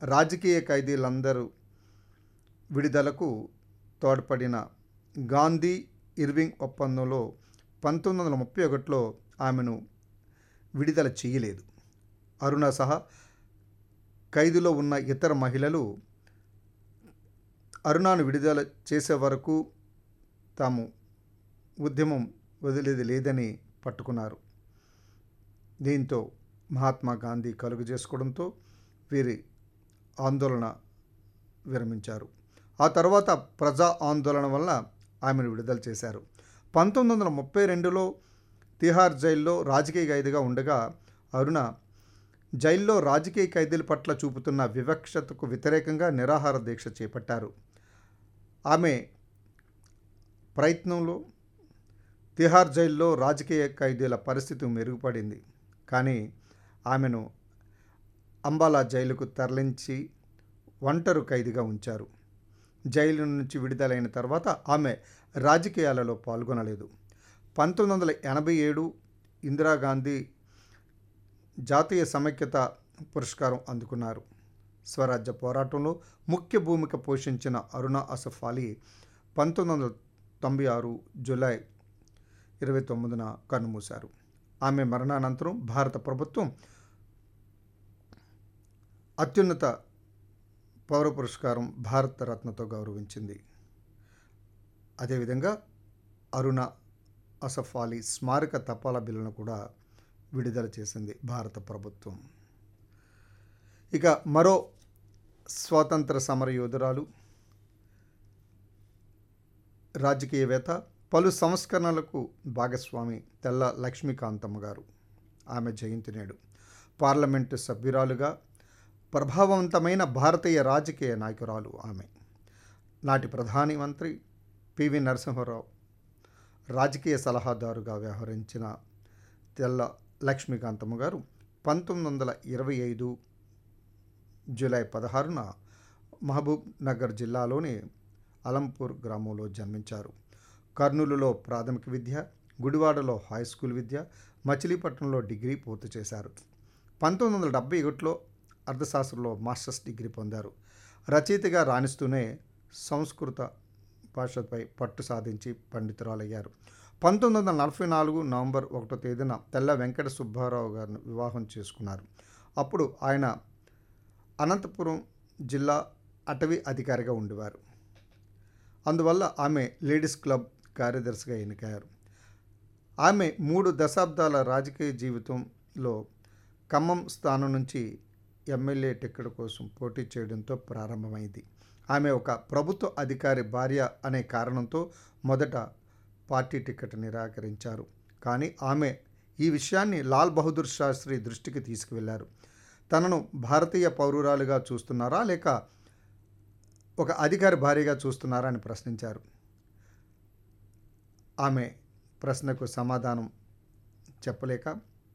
రాజకీయ ఖైదీలందరూ విడుదలకు తోడ్పడిన గాంధీ ఇర్వింగ్ ఒప్పందంలో పంతొమ్మిది వందల ముప్పై ఒకటిలో ఆమెను విడుదల చేయలేదు అరుణ సహా ఖైదులో ఉన్న ఇతర మహిళలు అరుణాను విడుదల చేసే వరకు తాము ఉద్యమం వదిలేది లేదని పట్టుకున్నారు దీంతో మహాత్మా గాంధీ కలుగు చేసుకోవడంతో వీరి ఆందోళన విరమించారు ఆ తర్వాత ప్రజా ఆందోళన వల్ల ఆమెను విడుదల చేశారు పంతొమ్మిది వందల ముప్పై రెండులో తిహార్ జైల్లో రాజకీయ ఖైదీగా ఉండగా అరుణ జైల్లో రాజకీయ ఖైదీల పట్ల చూపుతున్న వివక్షతకు వ్యతిరేకంగా నిరాహార దీక్ష చేపట్టారు ఆమె ప్రయత్నంలో తిహార్ జైల్లో రాజకీయ ఖైదీల పరిస్థితి మెరుగుపడింది కానీ ఆమెను అంబాలా జైలుకు తరలించి ఒంటరు ఖైదీగా ఉంచారు జైలు నుంచి విడుదలైన తర్వాత ఆమె రాజకీయాలలో పాల్గొనలేదు పంతొమ్మిది వందల ఎనభై ఏడు ఇందిరాగాంధీ జాతీయ సమైక్యత పురస్కారం అందుకున్నారు స్వరాజ్య పోరాటంలో ముఖ్య భూమిక పోషించిన అరుణ అసఫ్ అలీ పంతొమ్మిది వందల తొంభై ఆరు జూలై ఇరవై తొమ్మిదిన కన్నుమూశారు ఆమె మరణానంతరం భారత ప్రభుత్వం అత్యున్నత పౌర పురస్కారం భారత రత్నతో గౌరవించింది అదేవిధంగా అరుణ అసఫ్ అలీ స్మారక తపాలా బిల్లును కూడా విడుదల చేసింది భారత ప్రభుత్వం ఇక మరో స్వాతంత్ర సమర యోధురాలు రాజకీయవేత్త పలు సంస్కరణలకు భాగస్వామి తెల్ల లక్ష్మీకాంతమ్మ గారు ఆమె జయంతి నేడు పార్లమెంటు సభ్యురాలుగా ప్రభావవంతమైన భారతీయ రాజకీయ నాయకురాలు ఆమె నాటి ప్రధాని మంత్రి పివి నరసింహారావు రాజకీయ సలహాదారుగా వ్యవహరించిన తెల్ల లక్ష్మీకాంతమ్మ గారు పంతొమ్మిది వందల ఇరవై ఐదు జూలై పదహారున మహబూబ్ నగర్ జిల్లాలోని అలంపూర్ గ్రామంలో జన్మించారు కర్నూలులో ప్రాథమిక విద్య గుడివాడలో హై స్కూల్ విద్య మచిలీపట్నంలో డిగ్రీ పూర్తి చేశారు పంతొమ్మిది వందల డెబ్బై ఒకటిలో అర్థశాస్త్రంలో మాస్టర్స్ డిగ్రీ పొందారు రచయితగా రాణిస్తూనే సంస్కృత భాషపై పట్టు సాధించి పండితురాలయ్యారు పంతొమ్మిది వందల నలభై నాలుగు నవంబర్ ఒకటో తేదీన తెల్ల వెంకట సుబ్బారావు గారిని వివాహం చేసుకున్నారు అప్పుడు ఆయన అనంతపురం జిల్లా అటవీ అధికారిగా ఉండేవారు అందువల్ల ఆమె లేడీస్ క్లబ్ కార్యదర్శిగా ఎన్నికయ్యారు ఆమె మూడు దశాబ్దాల రాజకీయ జీవితంలో ఖమ్మం స్థానం నుంచి ఎమ్మెల్యే టికెట్ కోసం పోటీ చేయడంతో ప్రారంభమైంది ఆమె ఒక ప్రభుత్వ అధికారి భార్య అనే కారణంతో మొదట పార్టీ టికెట్ నిరాకరించారు కానీ ఆమె ఈ విషయాన్ని లాల్ బహదూర్ శాస్త్రి దృష్టికి తీసుకువెళ్లారు తనను భారతీయ పౌరురాలుగా చూస్తున్నారా లేక ఒక అధికారి భార్యగా చూస్తున్నారా అని ప్రశ్నించారు ఆమె ప్రశ్నకు సమాధానం చెప్పలేక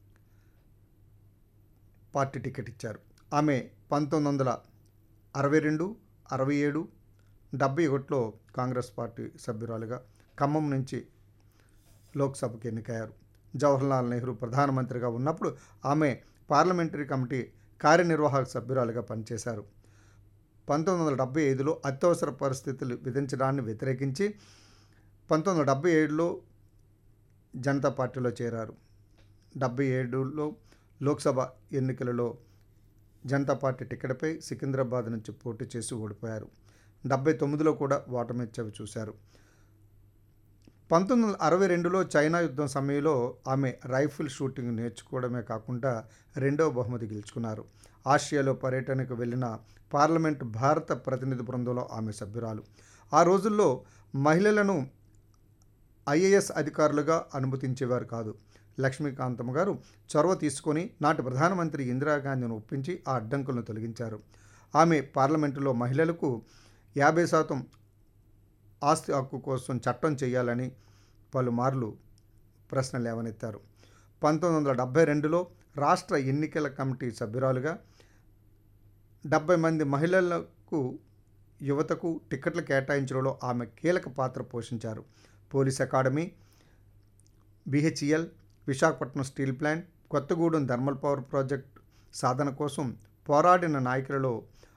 పార్టీ టికెట్ ఇచ్చారు ఆమె పంతొమ్మిది వందల అరవై రెండు అరవై ఏడు డెబ్బై ఒకటిలో కాంగ్రెస్ పార్టీ సభ్యురాలుగా ఖమ్మం నుంచి లోక్సభకు ఎన్నికయ్యారు జవహర్లాల్ నెహ్రూ ప్రధానమంత్రిగా ఉన్నప్పుడు ఆమె పార్లమెంటరీ కమిటీ కార్యనిర్వాహక సభ్యురాలుగా పనిచేశారు పంతొమ్మిది వందల డెబ్బై ఐదులో అత్యవసర పరిస్థితులు విధించడాన్ని వ్యతిరేకించి పంతొమ్మిది వందల డెబ్బై ఏడులో జనతా పార్టీలో చేరారు డెబ్బై ఏడులో లోక్సభ ఎన్నికలలో జనతా పార్టీ టికెట్పై సికింద్రాబాద్ నుంచి పోటీ చేసి ఓడిపోయారు డెబ్బై తొమ్మిదిలో కూడా ఓటమి చవి చూశారు పంతొమ్మిది వందల అరవై రెండులో చైనా యుద్ధం సమయంలో ఆమె రైఫిల్ షూటింగ్ నేర్చుకోవడమే కాకుండా రెండవ బహుమతి గెలుచుకున్నారు ఆసియాలో పర్యటనకు వెళ్ళిన పార్లమెంట్ భారత ప్రతినిధి బృందంలో ఆమె సభ్యురాలు ఆ రోజుల్లో మహిళలను ఐఏఎస్ అధికారులుగా అనుమతించేవారు కాదు లక్ష్మీకాంతమ్మ గారు చొరవ తీసుకొని నాటి ప్రధానమంత్రి ఇందిరాగాంధీని ఒప్పించి ఆ అడ్డంకులను తొలగించారు ఆమె పార్లమెంటులో మహిళలకు యాభై శాతం ఆస్తి హక్కు కోసం చట్టం చేయాలని పలుమార్లు ప్రశ్న లేవనెత్తారు పంతొమ్మిది వందల డెబ్బై రెండులో రాష్ట్ర ఎన్నికల కమిటీ సభ్యురాలుగా డెబ్బై మంది మహిళలకు యువతకు టిక్కెట్లు కేటాయించడంలో ఆమె కీలక పాత్ర పోషించారు police academy BHEL Visakhapatnam steel plant Kothagudem thermal power project సాధన కోసం పోరాడిన నాయకులలో